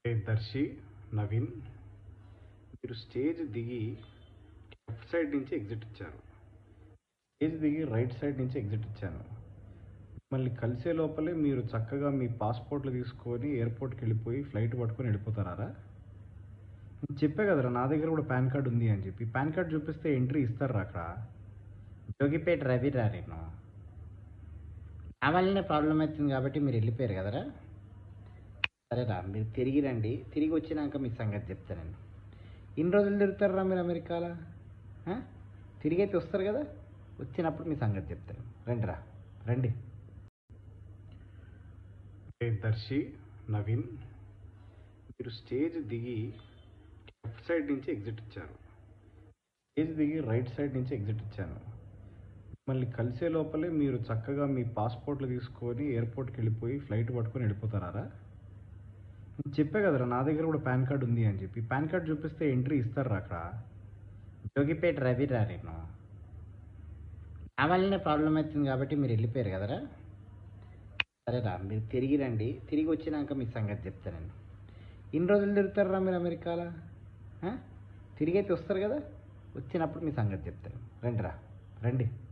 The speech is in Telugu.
దర్శి నవీన్ మీరు స్టేజ్ దిగి లెఫ్ట్ సైడ్ నుంచి ఎగ్జిట్ ఇచ్చారు స్టేజ్ దిగి రైట్ సైడ్ నుంచి ఎగ్జిట్ ఇచ్చాను మళ్ళీ కలిసే లోపలే మీరు చక్కగా మీ పాస్పోర్ట్లు తీసుకొని ఎయిర్పోర్ట్కి వెళ్ళిపోయి ఫ్లైట్ పట్టుకొని వెళ్ళిపోతారా నేను చెప్పే కదరా నా దగ్గర కూడా పాన్ కార్డ్ ఉంది అని చెప్పి పాన్ కార్డ్ చూపిస్తే ఎంట్రీ ఇస్తారా అక్కడ జోగిపేట రవి రా నేను నా వల్లనే ప్రాబ్లం అవుతుంది కాబట్టి మీరు వెళ్ళిపోయారు కదరా సరేరా మీరు తిరిగి రండి తిరిగి వచ్చినాక మీ సంగతి చెప్తాను నేను ఇన్ని రోజులు తిరుగుతారా మీరు అమెరికాలో ఆ? తిరిగి అయితే వస్తారు కదా వచ్చినప్పుడు మీ సంగతి చెప్తాను రండి రా రండి దర్శి నవీన్ మీరు స్టేజ్ దిగి లెఫ్ట్ సైడ్ నుంచి ఎగ్జిట్ ఇచ్చారు స్టేజ్ దిగి రైట్ సైడ్ నుంచి ఎగ్జిట్ ఇచ్చాను మళ్ళీ కలిసే లోపలే మీరు చక్కగా మీ పాస్పోర్ట్లు తీసుకొని ఎయిర్పోర్ట్కి వెళ్ళిపోయి ఫ్లైట్ పట్టుకొని వెళ్ళిపోతారా నేను చెప్పే కదరా నా దగ్గర కూడా పాన్ కార్డ్ ఉంది అని చెప్పి పాన్ కార్డ్ చూపిస్తే ఎంట్రీ ఇస్తారా అక్కడ జోగిపేట రవి రా నేను నా వల్లనే ప్రాబ్లం అవుతుంది కాబట్టి మీరు వెళ్ళిపోయారు కదరా సరేరా మీరు తిరిగి రండి తిరిగి వచ్చినాక మీ సంగతి చెప్తాను నేను ఇన్ని రోజులు తిరుగుతారా మీరు అమెరికాలో ఆ? తిరిగి అయితే వస్తారు కదా వచ్చినప్పుడు మీ సంగతి చెప్తాను రండి రా రండి